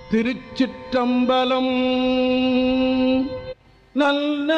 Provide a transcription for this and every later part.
திருச்சிற்றம்பலம் நல்ல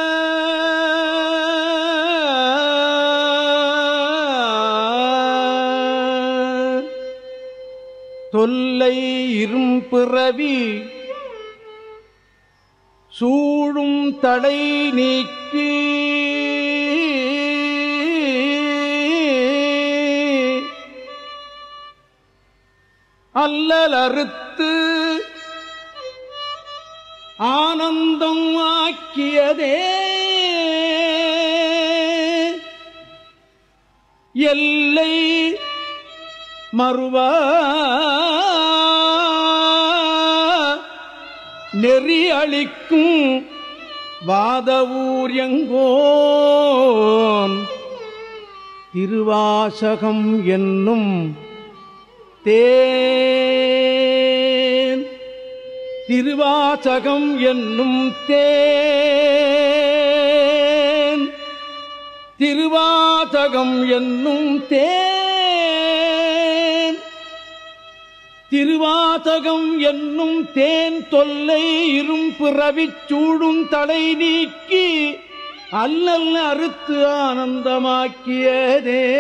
தொல்லை இரும்பிறவி சூழும் தடை நீக்கி அல்லல் அறுத்து ஆனந்தம் ஆக்கியதே எல்லை மறுவா நெறி அளிக்கும் வாதவூர் எங்கோன் திருவாசகம் என்னும் தேன் திருவாசகம் என்னும் தேன் திருவாசகம் என்னும் தேன் திருவாசகம் என்னும் தேன் தொல்லை இரும் பிறவிச் சூடும் தடை நீக்கி அல்லல் அறுத்து ஆனந்தமாக்கியதே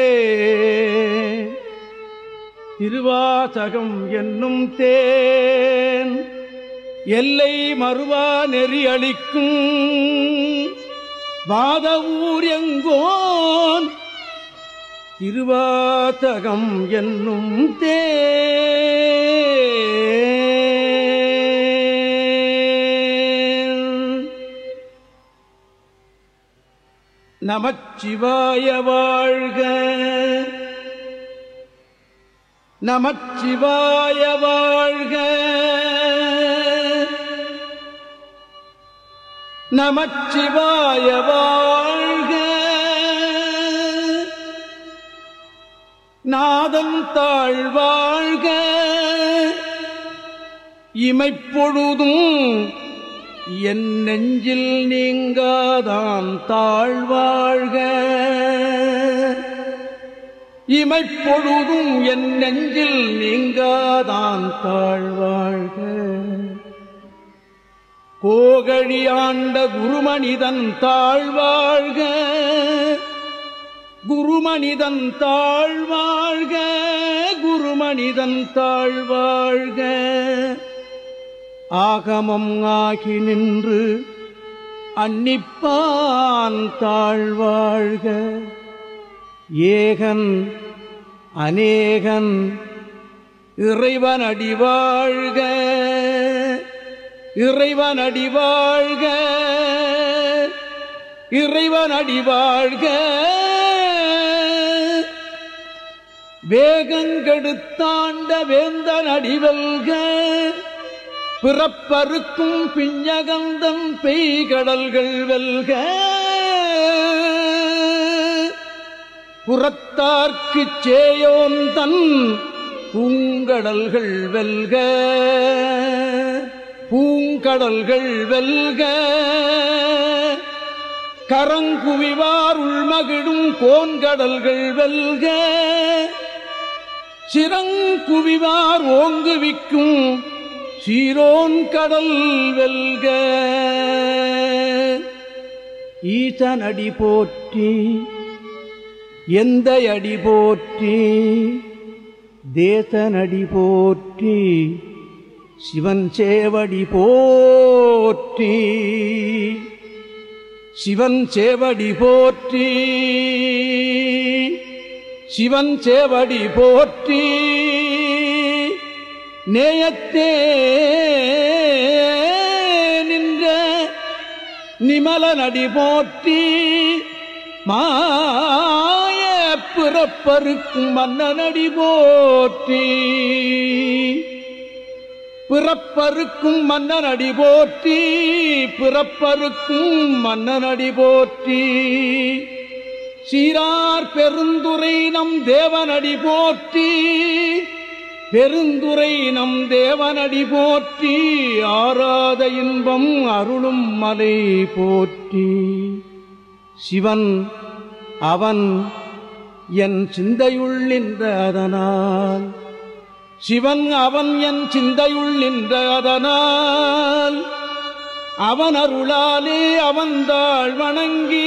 திருவாசகம் என்னும் தேன் எல்லை மறுவா நெறி அளிக்கும் வாத ஊர் எங்கோன் திருவாசகம் என்னும் தேன் நமச்சிவாய வாழ்க நமச்சிவாய வாழ்க நமச்சிவாய வாழ்க நாதன் தாழ்வாழ்க இமைப்பொழுதும் என் நெஞ்சில் நீங்காதான் தாழ்வாழ்க இமைப்பொழுதும் என் நெஞ்சில் நீங்காதான் தாழ்வாழ்க கோகழி ஆண்ட குருமனிதன் தாழ்வாழ்க குருமனிதன் தாழ்வாழ்க குருமனிதன் தாழ்வாழ்க ஆகமம் ஆகி நின்று அன்னிப்பான் தாழ்வாழ்க ஏகன் அநேகன் இறைவன் அடிவாழ்க இறைவன் அடிவாழ்க இறைவன் அடிவாழ்க வேகங்கெடுத்தாண்ட வேந்தன் அடிவல்க பிறப்பருக்கும் பிஞ்சகந்தம் பெய்கடல்கள் வெல்க புறத்தார்க்குச் சேயோன் தன் பூங்கடல்கள் வெல்க பூங்கடல்கள் வெல்க கரங்குவிவார் உள்மகிழும் கோன்கடல்கள் வெல்க சிறங்குவிவார் ஓங்குவிக்கும் சீரோன் கடல் வெல்க ஈசனடி போற்றி எந்த அடி போற்றி தேசனடி போற்றி சிவன் சேவடி போற்றி சிவன் சேவடி போற்றி சிவன் சேவடி போற்றி நேயத்தே நின்ற நிமலனடி போற்றி மாய பிறப்பருக்கும் மன்னனடி போற்றி பிறப்பருக்கும் மன்னனடி போற்றி பிறப்பருக்கும் மன்னனடி போற்றி சீரார் பெருந்துரை நம் தேவனடி போற்றி பெருந்துரை நம் தேவனடி போற்றி ஆராத இன்பம் அருளும் மலை போற்றி சிவன் அவன் என் சிந்தையுள் நின்ற அதனால் சிவன் அவன் என் சிந்தையுள் நின்ற அதனால் அவன் அருளாலே அவன்தாள் வணங்கி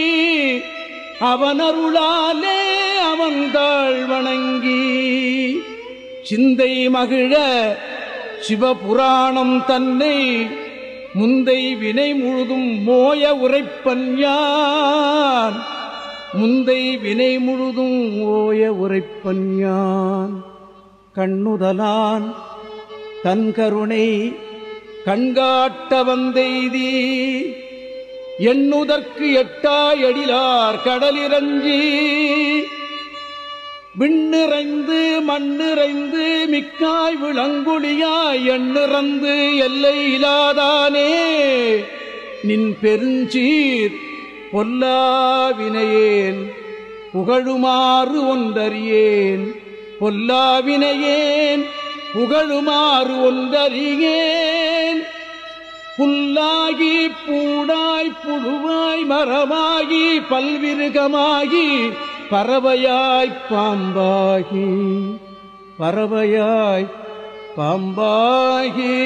அவன் அருளாலே அவன்தாள் வணங்கி சிந்தை மகிழ சிவபுராணம் தன்னை முந்தை வினை முழுதும் மோய உரைப்பன் யான் முந்தை வினை முழுதும் ஓய உரைப்பன் யான் கண்ணுதலான் தன் கருணை கண்காட்ட வந்தெய்தி எண்ணுதற்கு எட்டாய் எழிலார் கடலிரஞ்சி விண்ணிறைந்து மண்ணிறைந்து மிக்காய் விளங்குழியாய் எண்ணிறந்து எல்லை இலாதானே நின் பெருஞ்சீர் பொல்லாவினையேன் புகழுமாறு ஒன்றறியேன் பொல்லாவினையேன் புகழுமாறு ஒன்றறியேன் புல்லாகி பூடாய் புழுவாய் மரமாகி பல்விருகமாகி பறவையாய் பாம்பாகி பறவையாய் பாம்பாகி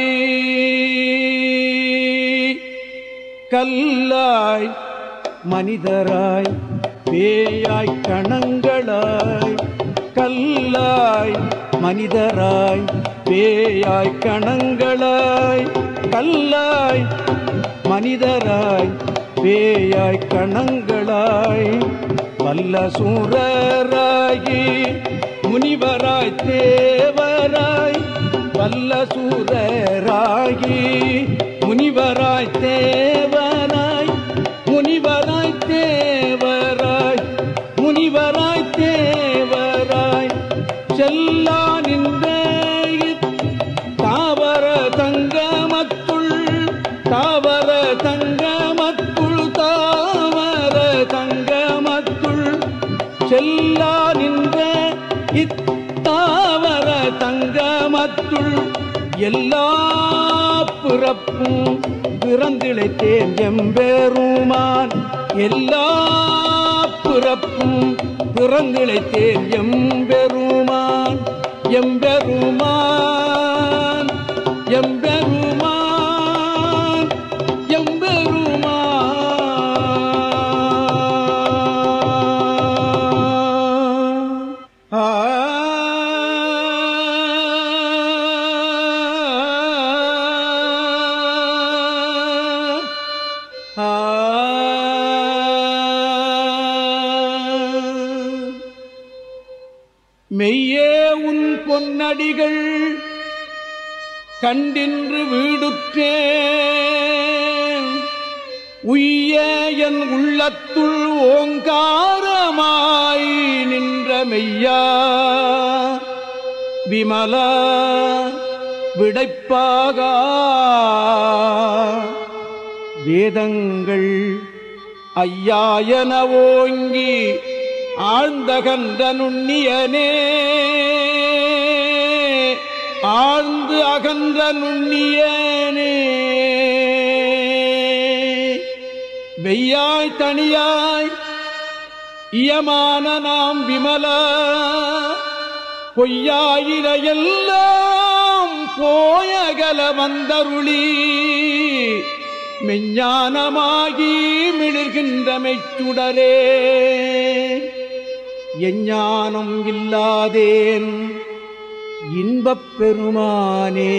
கல்லாய் மனிதராய் பேயாய் கணங்களாய் கல்லாய் மனிதராய் பேயாய் கணங்களாய் கல்லாய் மனிதராய் பேயாய் கணங்களாய் வல்ல சூரராகி முனிவராய் தேவராய் வல்ல சூரராகி முனிவராய் தேவராய் முனிவராய் தேவராய் முனிவராய் தேவராய் செல்லா நின்ற தாவர தங்கமத்துள் தாவர தங்கமத்துள் தாவர தங்கமத்துள் செல்லா நின்ற இத்தாவர தங்கமத்துள் எல்லா பிறப்பும் பிறந்திழைத்தேன் எம்பெருமான் எல்லா பிறப்பும் பிறந்திழைத்தேன் எம்பெருமான் எம்பெருமான் எம்பெருமான் எம்பெருமான் ஆ ஆ மெய்யே உன் பொன்னடிகள் கண்டின்று வீடுற்றேன் உய்ய என் உள்ளத்துள் ஓங்காரமாய் நின்ற மெய்யா விமல விடைப்பாக வேதங்கள் ஐயாயன ஓங்கி ஆழ்ந்தகன்ற நுண்ணியனே ஆழ்ந்து அகன்ற நுண்ணியனே வெய்யாய் தனியாய் இயமான நாம் விமல பொய்யாயிரையெல்லாம் போயகல வந்தருளி மெஞ்ஞானமாகி மிளிர்கின்ற மெச்சுடரே எஞ்ஞானம் இல்லாதேன் இன்பப் பெருமானே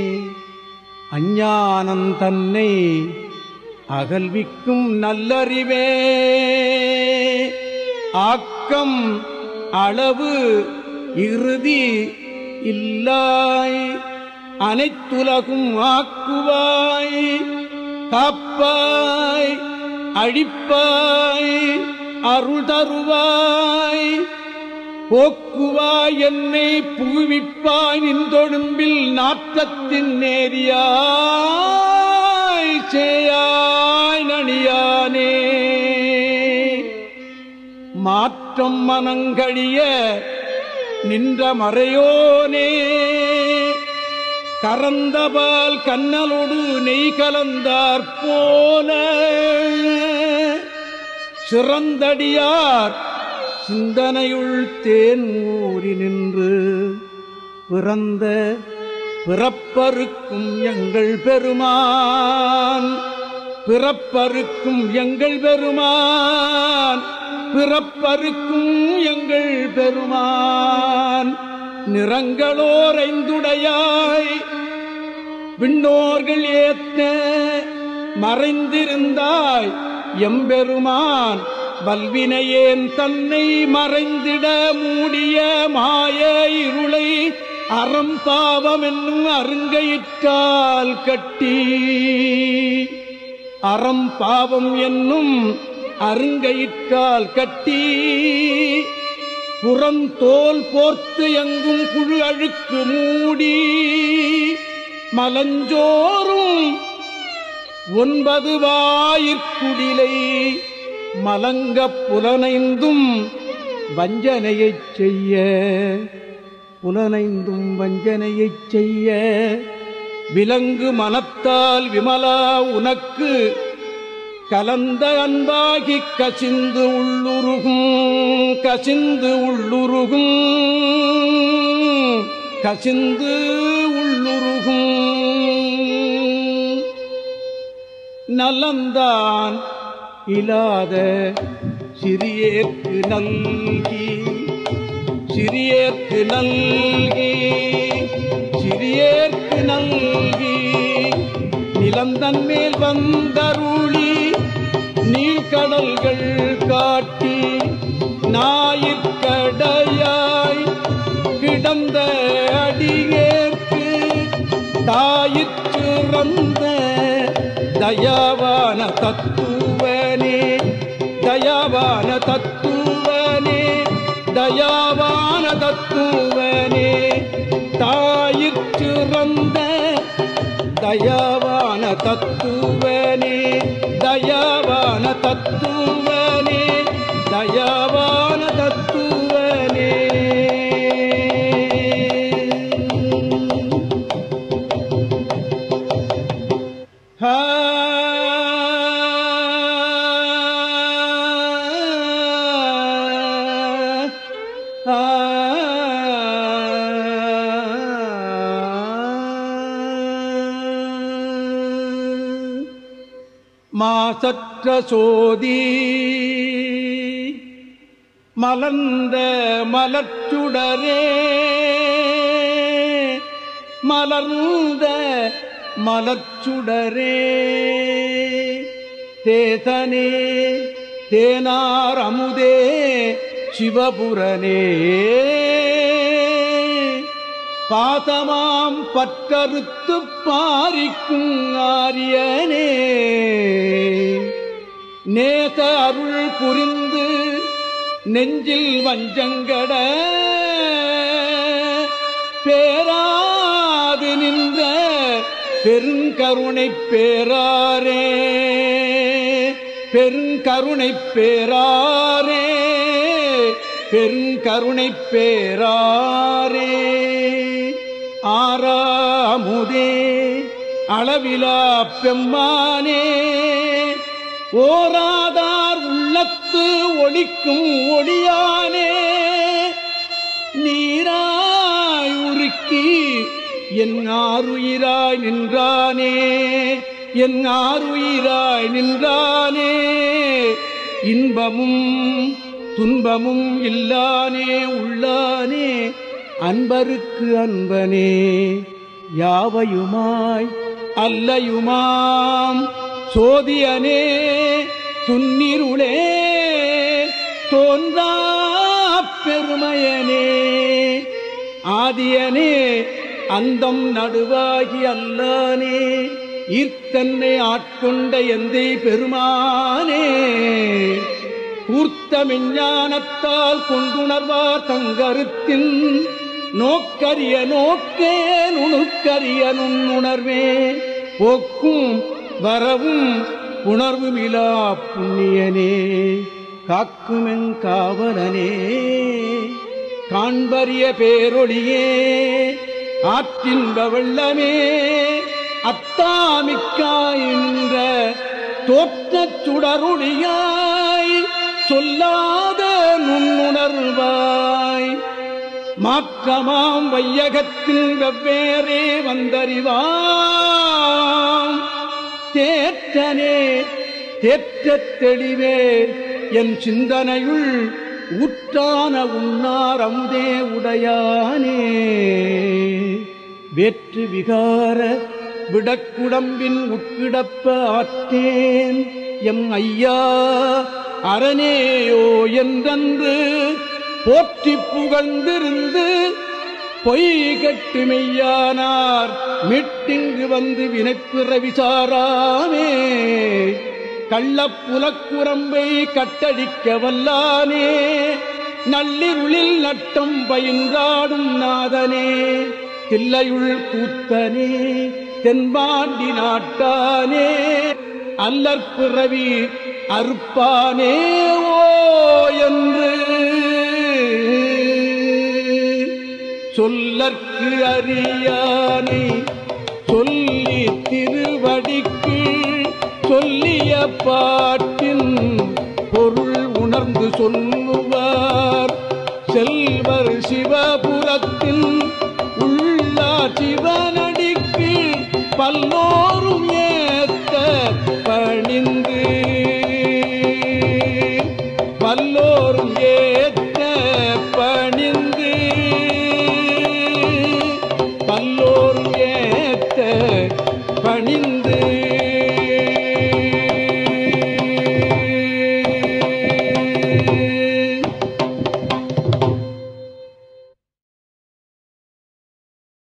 அஞ்ஞானம் தன்னை அகல்விக்கும் நல்லறிவே ஆக்கம் அளவு இறுதி இல்லாய் அனைத்துலகும் ஆக்குவாய் காப்பாய் அழிப்பாய் அருள் தருவாய் போக்குவாய் என்னை புகுவிப்பாய் நின்றொழும்பில் நாற்றத்தின் நேரியாய் சேயாய் நணியானே மாற்றம் மனங்கழிய நின்ற மறையோனே கறந்தபால் கண்ணலோடு நெய் கலந்தாற் போல சிறந்தடியார் சிந்தனையுள் தேன் ஊறி நின்று பிறந்த பிறப்பருக்கும் எங்கள் பெருமான் பிறப்பருக்கும் எங்கள் பெருமான் பிறப்பருக்கும் எங்கள் பெருமான் நிறங்களோரைந்துடையாய் விண்ணோர்கள் ஏத்த மறைந்திருந்தாய் எம்பெருமான் வல்வினையேன் தன்னை மறைந்திட மூடிய மாய இருளை அறம் பாவம் என்னும் அருங்கயிற்றால் கட்டி அறம் பாவம் என்னும் அருங்கயிற்றால் கட்டி புறந்தோல் போர்த்து எங்கும் புழு அழுக்கு மூடி மலஞ்சோறும் ஒன்பது வாயிற்குடிலை மலங்கப் புலனைந்தும் வஞ்சனையைச் செய்ய புலனைந்தும் வஞ்சனையைச் செய்ய விலங்கு மனத்தால் விமலா உனக்கு கலந்த அன்பாகி கசிந்து உள்ளுருகும் கசிந்து உள்ளுருகும் கசிந்து உள்ளுருகும் நலந்தான் இல்லாத சிறியேற்கு நல்கி சிறியேற்கு நல்கி சிறியேற்கு நல்கி நிலந்தன் மேல் வந்தருளி நீழ்கடல்கள் காட்டி ஞாயிற்கடையாய் கிடந்த அடியேற்கு தாயிற்றிறந்த தயாவான தத்துவனே தயாவான தத்துவனே தயாவான தத்துவனே தாயிற்றிறந்த தயாவான தத்துவனே தயாவான தத்துவனே தயாவான தத்துவனே ஹா மாசற்ற சோதி மலர்ந்த மலர்ச்சுடரே மலர்ந்த மலர்ச்சுடரே தேசனே தேனார் அமுதே சிவபுரனே பாதமாம் பற்றறுத்து பாரிக்கும் ஆரியனே நேச அருள் புரிந்து நெஞ்சில் வஞ்சங்கட பேராது நின்ற பெருங்கருணை பேராரே பெருங்கருணை பேராரே பெருங்கருணை பேராரே ஆறாமுதே அளவிலா பெம்மானே ஓராதார் உள்ளத்து ஒளிக்கும் ஒளியானே நீராய் உருக்கி என் ஆறுயிராய் நின்றானே என் ஆறுயிராய் நின்றானே இன்பமும் துன்பமும் இல்லானே உள்ளானே அன்பருக்கு அன்பனே யாவையுமாய் அல்லையுமாம் சோதியனே துன்னிருளே தோன்றா பெருமையனே ஆதியனே அந்தம் நடுவாகி அல்லானே ஈர்த்தன்னை ஆட்கொண்ட எந்தை பெருமானே கூர்த்த மெஞ்ஞானத்தால் கொண்டுணர்வார் தங்கருத்தின் நோக்கரிய நோக்கே நுணுக்கரிய நுண்ணுணர்வே போக்கும் வரவும் உணர்வுமிலா புண்ணியனே காக்குமென் காவலனே காண்பரிய பேரொளியே ஆற்றின்ப வெள்ளமே அத்தாமிக்காயின்ற தோற்றச் சுடருளியாய் சொல்லாத நுண்ணுணர்வாய் மாற்றமாம் வையகத்தில் வெவ்வேறே வந்தறிவாம் தேற்றனே தேற்றத் தெளிவே என் சிந்தனையுள் ஊற்றான உன்னார் அமுதே உடையானே வேற்று விகார விடக்குடம்பின் உட்கிடப்ப ஆற்றேன் எம் ஐயா அரணேயோ என்றன்று போற்றி புகழ்ந்திருந்து பொய் கட்டு மெய்யானார் மீட்டிங்கு வந்து வினைப்பிற விசாராமே கள்ளப்புலக்குரம்பை கட்டடிக்க வல்லானே நள்ளிருளில் நட்டம் பயின்றாடும் நாதனே தில்லையுள் கூத்தனே தென்பாண்டி நாட்டானே அல்லற்பிறவி அறுப்பானே ஓ என்று சொல்லற்கு அறியானை சொல்லி திருவடிக்கு சொல்லிய பாட்டின் பொருள் உணர்ந்து சொல்லுவார் செல்வர் சிவபுரத்தின் உள்ளார் சிவனடிக்கு பல்லோரும் ஏத்த பணிந்து